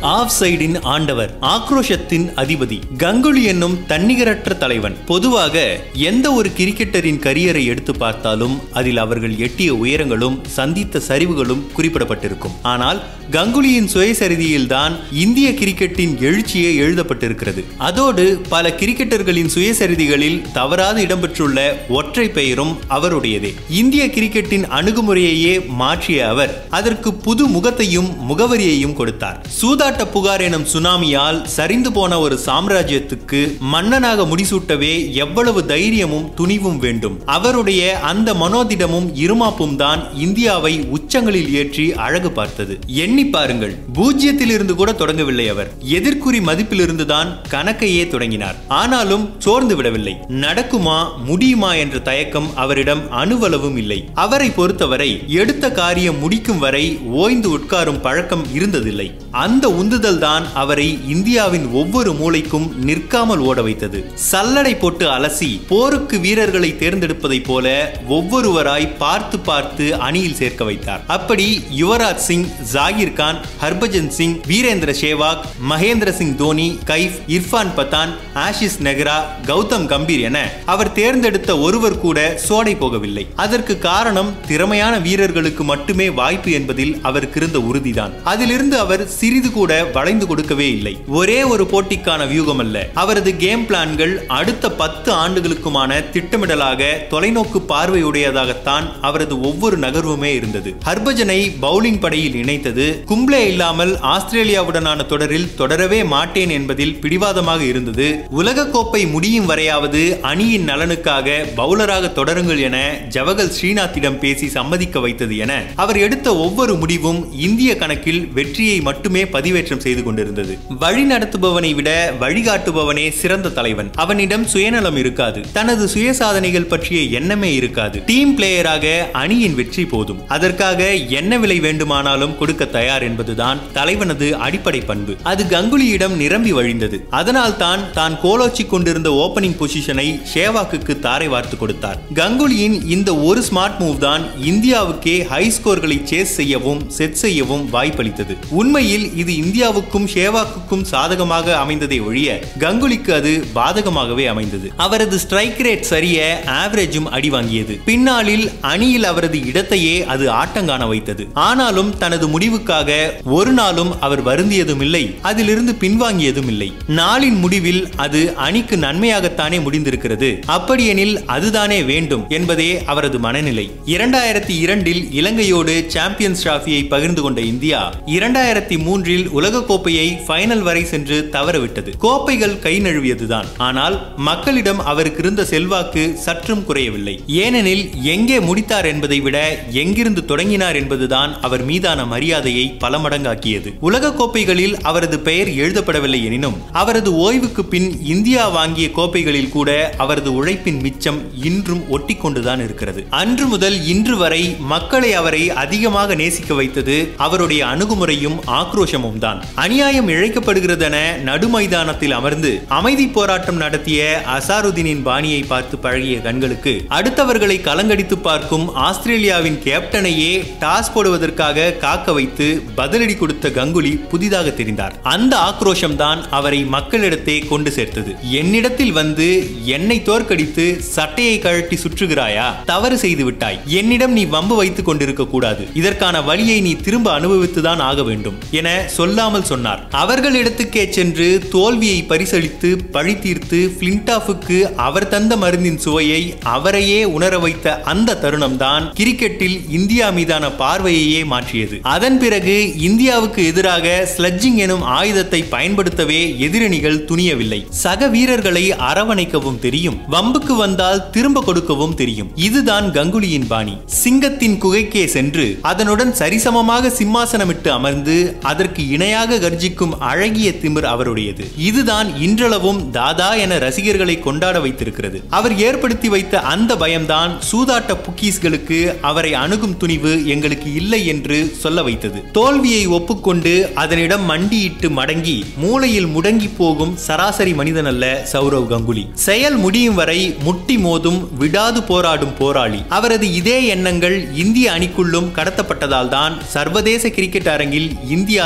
of சைடின் ஆண்டவர் ஆக்ரோஷத்தின் அதிபதி கங்குலி என்னும் தன்னிகரற்ற தலைவன் பொதுவாக எந்த ஒரு கிரிக்கெட்டரின் கரியரை எடுத்து பார்த்தாலும் அதில் அவர்கள் எட்டிய உயரங்களும் சந்தித்த சரிவுகளும் குறிப்பிடப்பட்டிருக்கும் ஆனால் கங்குலியின் சுயசரிதியில்தான் இந்திய கிரிக்கெட்டின் எழுச்சியே எழுதப்பட்டிருக்கிறது அதோடு பல கிரிக்கெட்டர்களின் சுயசரிதிகளில் தவறாது இடம்பெற்றுள்ள ஒற்றை பெயரும் அவருடையதே இந்திய கிரிக்கெட்டின் அணுகுமுறையையே மாற்றிய அவர் அதற்கு புது முகத்தையும் முகவரியையும் கொடுத்தார் சூதாட்ட புகார் எனும் சுனாமியால் சரிந்து போன ஒரு சாம்ராஜ்யத்துக்கு மன்னனாக முடிசூட்டவே எவ்வளவு தைரியமும் துணிவும் வேண்டும் அவருடைய அந்த மனோதிடமும் இருமாப்பும் தான் இந்தியாவை உச்சங்களில் ஏற்றி அழகு பார்த்தது எண்ணி பாருங்கள் பூஜ்ஜியத்தில் இருந்து கூட தொடங்கவில்லை அவர் எதிர்குறி மதிப்பிலிருந்து தான் கணக்கையே தொடங்கினார் ஆனாலும் சோர்ந்து விடவில்லை நடக்குமா முடியுமா என்ற தயக்கம் அவரிடம் அணுவளவும் இல்லை அவரை பொறுத்தவரை எடுத்த காரியம் முடிக்கும் வரை ஓய்ந்து உட்காரும் பழக்கம் இருந்ததில்லை அந்த உந்துதல் தான் அவரை இந்தியாவின் ஒவ்வொரு மூலைக்கும் நிற்காமல் ஓட வைத்தது சல்லடை போட்டு அலசி போருக்கு வீரர்களை தேர்ந்தெடுப்பதைப் போல ஒவ்வொருவராய் பார்த்து பார்த்து அணியில் சேர்க்க வைத்தார் அப்படி யுவராஜ் சிங் ஜாகிர் கான் ஹர்பஜன் சிங் வீரேந்திர சேவாக் மகேந்திர சிங் தோனி கைஃப் இர்ஃபான் பதான் ஆஷிஸ் நெஹ்ரா கௌதம் கம்பீர் என அவர் தேர்ந்தெடுத்த ஒருவர் கூட சோடை போகவில்லை அதற்கு காரணம் திறமையான வீரர்களுக்கு மட்டுமே வாய்ப்பு என்பதில் அவருக்கு இருந்த உறுதிதான் அதிலிருந்து அவர் சிறிது கூட வளைந்து கொடுக்கவே இல்லை ஒரே ஒரு போட்டிக்கான வியூகம் அல்ல அவரது கேம் பிளான்கள் அடுத்த பத்து ஆண்டுகளுக்குமான திட்டமிடலாக தொலைநோக்கு பார்வையுடையதாகத்தான் அவரது ஒவ்வொரு நகர்வுமே இருந்தது ஹர்பஜனை பவுலிங் படையில் இணைத்தது கும்ப்ளே இல்லாமல் ஆஸ்திரேலியாவுடனான தொடரில் தொடரவே மாட்டேன் என்பதில் பிடிவாதமாக இருந்தது உலக கோப்பை முடியும் வரையாவது அணியின் நலனுக்காக பவுலராக தொடருங்கள் என ஜவகல் ஸ்ரீநாத்திடம் பேசி சம்மதிக்க வைத்தது என அவர் எடுத்த ஒவ்வொரு முடிவும் இந்திய கணக்கில் வெற்றியை மட்டுமே பதிவேற்றம் செய்து கொண்டிருந்தது வழி நடத்துபவனை விட வழிகாட்டுபவனே சிறந்த தலைவன் அவனிடம் சுயநலம் இருக்காது தனது சுயசாதனைகள் பற்றிய எண்ணமே இருக்காது டீம் பிளேயராக அணியின் வெற்றி போதும் அதற்காக என்ன விலை வேண்டுமானாலும் கொடுக்க தயார் என்பதுதான் தலைவனது அடிப்படை பண்பு அது கங்குலியிடம் நிரம்பி வழிந்தது அதனால் தான் தான் கோலோச்சி கொண்டிருந்த ஓபனிங் பொசிஷனை ஷேவாக்குக்கு தாரை வார்த்து கொடுத்தார் கங்குலியின் இந்த ஒரு ஸ்மார்ட் மூவ் தான் இந்தியாவுக்கே ஹை ஸ்கோர்களை சேஸ் செய்யவும் செட் செய்யவும் வாய்ப்பளித்தது உண்மையில் இது இந்தியாவுக்கும் ஷேவாக்குக்கும் சாதகமாக அமைந்ததை ஒழிய கங்குலிக்கு அது பாதகமாகவே அமைந்தது அவரது ஸ்ட்ரைக் ரேட் சரிய ஆவரேஜும் அடி வாங்கியது பின்னாளில் அணியில் அவரது இடத்தையே அது ஆட்டங்காண வைத்தது ஆனாலும் தனது முடிவுக்காக ஒரு நாளும் அவர் வருந்தியதும் இல்லை அதிலிருந்து பின்வாங்கியதும் இல்லை நாளின் முடிவில் அது அணிக்கு நன்மையாகத்தானே முடிந்திருக்கிறது அப்படியெனில் அதுதானே வேண்டும் என்பதே அவரது மனநிலை இரண்டாயிரத்தி இரண்டில் இலங்கையோடு சாம்பியன்ஸ் டிராபியை பகிர்ந்து கொண்ட இந்தியா இரண்டாயிரத்தி மூன்றில் உலகக்கோப்பையை ஃபைனல் வரை சென்று தவறவிட்டது கோப்பைகள் கை நழுவியதுதான் ஆனால் மக்களிடம் அவருக்கு இருந்த செல்வாக்கு சற்றும் குறையவில்லை ஏனெனில் எங்கே முடித்தார் என்பதை விட எங்கிருந்து தொடங்கினார் என்பதுதான் அவர் மீதான மரியாதையை பல மடங்காக்கியது உலக கோப்பைகளில் அவரது பெயர் எழுதப்படவில்லை எனினும் அவரது ஓய்வுக்கு பின் இந்தியா வாங்கிய கோப்பைகளில் கூட அவரது உழைப்பின் மிச்சம் இன்றும் ஒட்டி கொண்டுதான் இருக்கிறது அன்று முதல் இன்று வரை மக்களை அவரை அதிகமாக நேசிக்க வைத்தது அவருடைய அணுகுமுறையும் ஆக்ரோஷமும் தான் அநியாயம் இழைக்கப்படுகிறதென நடு மைதானத்தில் அமர்ந்து அமைதி போராட்டம் நடத்திய அசாருதீனின் பாணியை பார்த்து பழகிய கண்களுக்கு அடுத்தவர்களை கலங்கடித்து பார்க்கும் ஆஸ்திரேலியாவின் கேப்டனையே டாஸ் போடுவதற்காக காக்க வைத்து பதிலடி கொடுத்த கங்குலி புதிதாக தெரிந்தார் அந்த ஆக்ரோஷம் தான் அவரை மக்களிடத்தே கொண்டு சேர்த்தது என்னிடத்தில் வந்து என்னை தோற்கடித்து சட்டையை கழட்டி சுற்றுகிறாயா தவறு செய்து விட்டாய் என்னிடம் நீ வம்பு வைத்துக் கொண்டிருக்க கூடாது இதற்கான வழியை நீ திரும்ப அனுபவித்துதான் ஆக வேண்டும் என சொல்லாமல் சொன்னார் அவர்களிடத்துக்கே சென்று தோல்வியை பரிசளித்து பழி தீர்த்து பிளின்டாஃபுக்கு அவர் தந்த மருந்தின் சுவையை அவரையே உணர வைத்த அந்த தருணம் தான் கிரிக்கெட்டில் இந்தியா மீதான பார்வையையே மாற்றியது அதன் பிறகு இந்தியாவுக்கு எதிராக ஸ்லட்ஜிங் எனும் ஆயுதத்தை பயன்படுத்தவே எதிரணிகள் துணியவில்லை சக வீரர்களை அரவணைக்கவும் தெரியும் வம்புக்கு வந்தால் திரும்ப கொடுக்கவும் தெரியும் இதுதான் கங்குலியின் பாணி சிங்கத்தின் குகைக்கே சென்று அதனுடன் சரிசமமாக சிம்மாசனமிட்டு அமர்ந்து அதற்கு இணையாக கர்ஜிக்கும் அழகிய திமிர் அவருடையது இதுதான் இன்றளவும் தாதா என ரசிகர்களை கொண்டாட வைத்திருக்கிறது அவர் ஏற்படுத்தி வைத்த அந்த பயம்தான் சூதாட்ட புக்கீஸ்களுக்கு அவரை அணுகும் துணிவு எங்களுக்கு இல்லை என்று சொல்ல வைத்தது தோல்வியை ஒப்புக்கொண்டு அதனிடம் மண்டியிட்டு மடங்கி மூளையில் முடங்கி போகும் சராசரி மனிதன் அல்ல சௌரவ் கங்குலி செயல் முடியும் வரை முட்டி மோதும் விடாது போராடும் போராளி அவரது இதே எண்ணங்கள் இந்திய அணிக்குள்ளும் கடத்தப்பட்டதால் தான் சர்வதேச கிரிக்கெட் அரங்கில் இந்தியா தலை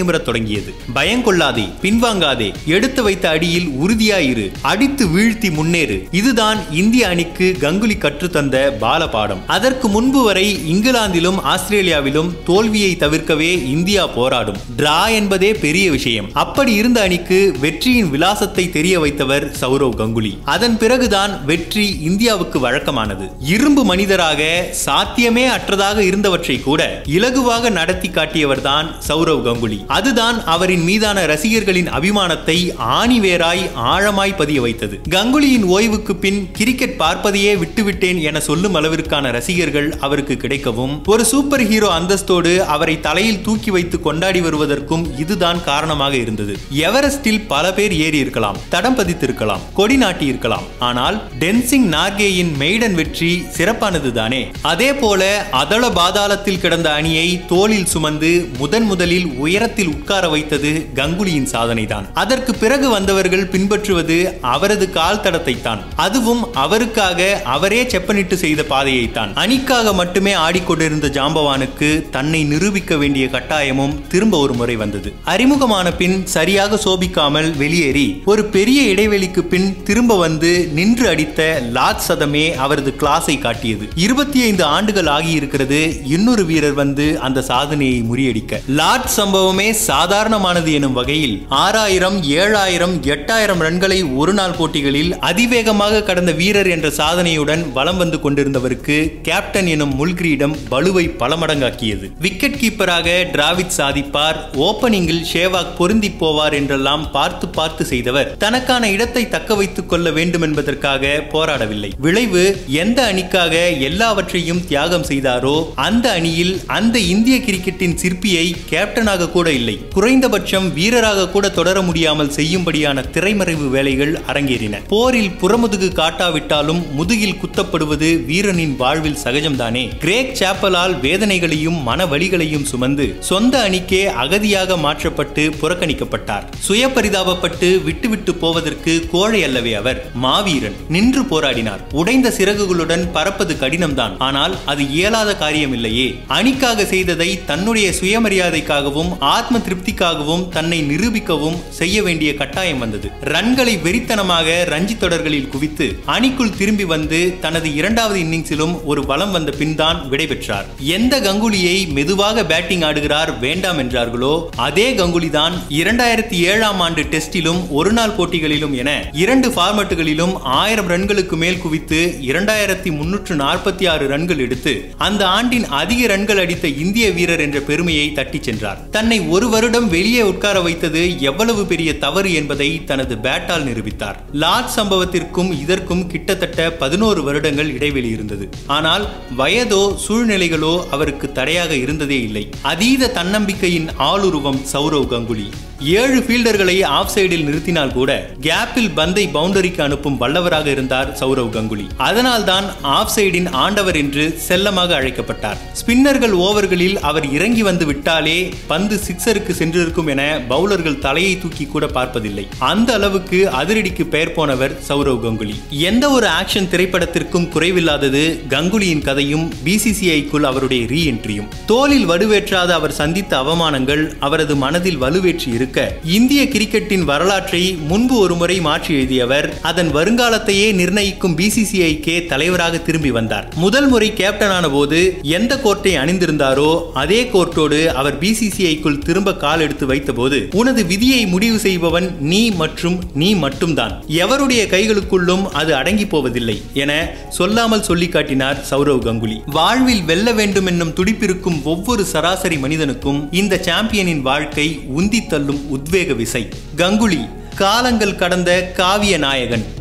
நிமிரத் தொடங்கியது பயங்கொள்ளாதே பின்வாங்காதே எடுத்து வைத்த அடியில் உறுதியாயிரு அடித்து வீழ்த்தி முன்னேறு இதுதான் இந்திய அணிக்கு கங்குலி கற்றுத்தந்த பால பாடம் அதற்கு முன்பு வரை இங்கிலாந்திலும் ஆஸ்திரேலியாவிலும் தோல்வியை தவிர்க்கவே இந்தியா போராடும் டிரா என்பதே பெரிய விஷயம் அப்படி இருந்த அணிக்கு வெற்றியின் விலாசத்தை தெரிய வைத்தவர் சௌரவ் கங்குலி அதன் பிறகுதான் வெற்றி இந்தியாவுக்கு வழக்கமானது இரும்பு மனிதராக சாத்தியமே அற்றதாக இருந்தவற்றை கூட இலகுவாக நடத்தி காட்டியவர்தான் சௌரவ் கங்குலி அதுதான் அவரின் மீதான ரசிகர்களின் அபிமானத்தை ஆணிவேராய் ஆழமாய் பதிய வைத்தது கங்குலியின் ஓய்வுக்கு பின் கிரிக்கெட் பார்ப்பதையே விட்டுவிட்டேன் என சொல்லும் அளவிற்கான ரசிகர்கள் அவருக்கு கிடைக்கவும் ஒரு சூப்பர் ஹீரோ அந்தஸ்தோடு அவரை தலையில் தூக்கி வைத்து கொண்டாடி வருவதற்கும் இதுதான் காரணமாக இருந்தது எவரெஸ்டில் பல பேர் ஏறி இருக்கலாம் தடம் பதித்திருக்கலாம் கொடி நாட்டி இருக்கலாம் ஆனால் டென்சிங் நார்கேயின் மெய்டன் வெற்றி சிறப்பானது தானே அதே போல அதள பாதாளத்தில் கிடந்த அணியை தோளில் சுமந்து முதன் முதலில் உயரத்தில் உட்கார வைத்தது கங்குலியின் சாதனைதான் அதற்கு பிறகு வந்தவர்கள் பின்பற்றுவது அவரது கால் தடத்தை தான் அதுவும் அவருக்காக அவரே செப்பனிட்டு செய்த பாதையைத்தான் அணிக்காக மட்டுமே ஆடிக்கொண்டிருந்த ஜாம்பவானுக்கு தன்னை நிரூபிக்க வேண்டிய கட்டாயமும் திரும்ப ஒரு முறை வந்தது அறிமுகமான பின் சரியாக சோபிக்காமல் வெளியேறி ஒரு பெரிய இடைவெளிக்கு பின் திரும்ப வந்து நின்று அடித்த லாத் சதமே அவரது கிளாஸை காட்டியது இருபத்தி ஐந்து ஆண்டுகள் ஆகியிருக்கிறது இன்னொரு வீரர் வந்து அந்த சாதனையை முறியடிக்க லாட் சம்பவமே சாதாரணமானது எனும் வகையில் ஆறாயிரம் ஏழாயிரம் எட்டாயிரம் ரன்களை ஒரு நாள் போட்டிகளில் அதிவேகமாக கடந்த வீரர் என்ற சாதனையுடன் வலம் வந்து கொண்டிருந்தவருக்கு கேப்டன் எனும் முல்கிரீடம் பலுவை பல மடங்காக்கியது விக்கெட் கீப்பராக டிராவிட் சாதிப்பார் ஓபனிங்கில் ஷேவாக் பொருந்தி போவார் என்றெல்லாம் பார்த்து பார்த்து செய்தவர் தனக்கான இடத்தை தக்க வைத்துக் கொள்ள வேண்டும் என்பதற்காக போராடவில்லை விளைவு எந்த அணிக்காக எல்லாவற்றையும் தியாகம் செய்தாரோ அந்த அணியில் அந்த இந்திய கிரிக்கெட்டின் சிற்பியை கேப்டனாக கூட இல்லை குறைந்தபட்சம் வீரராக கூட தொடர முடியாமல் செய்யும்படியான திரைமறைவு வேலைகள் அரங்கேறின போரில் புறமுதுகு காட்டாவிட்டாலும் முதுகில் குத்தப்படுவது வீரனின் வாழ்வில் சகஜம்தானே கிரேக் சாப்பலால் வேதனைகளையும் மன வலிகளையும் சுமந்து சொந்த அணிக்கே அகதியாக மாற்றப்பட்டு புறக்கணிக்கப்பட்டார் சுய பரிதாபப்பட்டு விட்டுவிட்டு போவதற்கு கோழை அல்லவே அவர் மாவீரன் நின்று போராடினார் உடைந்த சிறகுகளுடன் பறப்பது கடினம்தான் ஆனால் அது இயலாத காரியமில்லையே அணிக்காக செய்ததை தன்னுடைய சுயமரியாதைக்காகவும் ஆத்ம திருப்திக்காகவும் தன்னை நிரூபிக்கவும் செய்ய வேண்டிய கட்டாயம் வந்தது ரன்களை வெறித்தனமாக ரஞ்சி தொடர்களில் குவித்து அணிக்குள் திரும்பி வந்து தனது இரண்டாவது இன்னிங்ஸிலும் ஒரு வலம் வந்த பின்தான் விடைபெற்றார் எந்த கங்குலியை மெதுவாக பேட்டிங் ஆடுகிறார் வேண்டாம் என்றார்களோ அதே கங்குலி தான் இரண்டாயிரத்தி ஏழாம் ஆண்டு டெஸ்டிலும் ஒரு நாள் போட்டிகளிலும் என இரண்டு ஃபார்மட்டுகளிலும் ஆயிரம் ரன்களுக்கு மேல் குவித்து இரண்டாயிரத்தி முன்னூற்று நாற்பத்தி ஆறு ரன்கள் எடுத்து அந்த ஆண்டின் அதிக ரன்கள் அடித்த இந்திய வீரர் என்ற பெருமையை தட்டிச் சென்றார் தன்னை ஒரு வருடம் வெளியே உட்கார வைத்தது எவ்வளவு பெரிய தவறு என்பதை தனது பேட்டால் நிரூபித்தார் லார்ட் சம்பவத்திற்கும் இதற்கும் கிட்டத்தட்ட பதினோரு வருடங்கள் இடைவெளி இருந்தது ஆனால் வயதோ சூழ்நிலைகளோ அவருக்கு தடையாக இருந்ததே இல்லை அதீத தன்னம்பிக்கையின் ஆளுருவம் சௌரவ் கங்குலி ஏழு ஃபீல்டர்களை ஆஃப் சைடில் நிறுத்தினால் கூட கேப்பில் பந்தை பவுண்டரிக்கு அனுப்பும் வல்லவராக இருந்தார் சௌரவ் கங்குலி அதனால்தான் ஆஃப் சைடின் ஆண்டவர் என்று செல்லமாக அழைக்கப்பட்டார் ஸ்பின்னர்கள் ஓவர்களில் அவர் இறங்கி வந்து விட்டாலே பந்து சிக்ஸருக்கு சென்றிருக்கும் என பவுலர்கள் தலையை தூக்கி கூட பார்ப்பதில்லை அந்த அளவுக்கு அதிரடிக்கு பெயர் போனவர் சௌரவ் கங்குலி எந்த ஒரு ஆக்ஷன் திரைப்படத்திற்கும் குறைவில்லாதது கங்குலியின் கதையும் பிசிசிஐக்குள் அவருடைய ரீ என்ட்ரியும் தோலில் வடுவேற்றாத அவர் சந்தித்த அவமானங்கள் அவரது மனதில் வலுவேற்றி இருக்க இந்திய கிரிக்கெட்டின் வரலாற்றை முன்பு ஒருமுறை மாற்றி எழுதியவர் அதன் வருங்காலத்தையே நிர்ணயிக்கும் பிசிசிஐக்கே தலைவராக திரும்பி வந்தார் முதல் முறை கேப்டனான போது எந்த கோர்ட்டை அணிந்திருந்தாரோ அதே கோர்ட்டோடு அவர் பிசிசிஐக்குள் திரும்ப கால் எடுத்து வைத்தபோது உனது விதியை முடிவு செய்பவன் நீ மற்றும் நீ மட்டும்தான் எவருடைய கைகளுக்குள்ளும் அது அடங்கி போவதில்லை என சொல்லாமல் சொல்லி காட்டினார் சௌரவ் கங்குலி வாழ்வில் வெல்ல வேண்டும் என்னும் துடிப்பிருக்கும் ஒவ்வொரு சராசரி மனிதனுக்கும் இந்த சாம்பியனின் வாழ்க்கை உந்தி தள்ளும் உத்வேக விசை கங்குலி காலங்கள் கடந்த காவிய நாயகன்